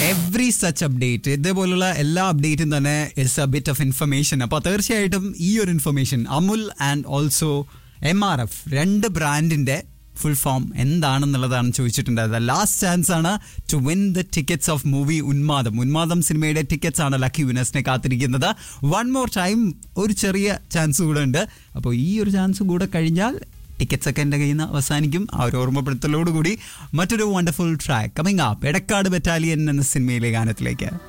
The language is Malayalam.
എവറി സച്ച് അപ്ഡേറ്റ് ഇതേപോലുള്ള എല്ലാ അപ്ഡേറ്റും തന്നെ it's a bit of information അപ്പോൾ തീർച്ചയായിട്ടും ഈ ഒരു information Amul and also M R F രണ്ട് ബ്രാൻഡിന്റെ ഫുൾ ഫോം എന്താണെന്നുള്ളതാണ് ചോദിച്ചിട്ടുണ്ടായത് ലാസ്റ്റ് ചാൻസ് ആണ് to win the tickets of movie Unmadam Unmadam സിനിമയുടെ ടിക്കറ്റ്സ് ആണ് ലക്കി വിനേഴ്സിനെ കാത്തിരിക്കുന്നത് വൺ മോർ ടൈം ഒരു ചെറിയ ചാൻസ് കൂടെ ഉണ്ട് അപ്പോൾ ഈ ഒരു ചാൻസ് കൂടെ കഴിഞ്ഞാൽ ടിക്കറ്റ്സ് ഒക്കെ എൻ്റെ കയ്യിൽ നിന്ന് അവസാനിക്കും ആ ഒരു ഓർമ്മപ്പെടുത്തലോടുകൂടി മറ്റൊരു wonderful track coming up Edakkad battalion എന്ന സിനിമയിലെ ഗാനത്തിലേക്ക്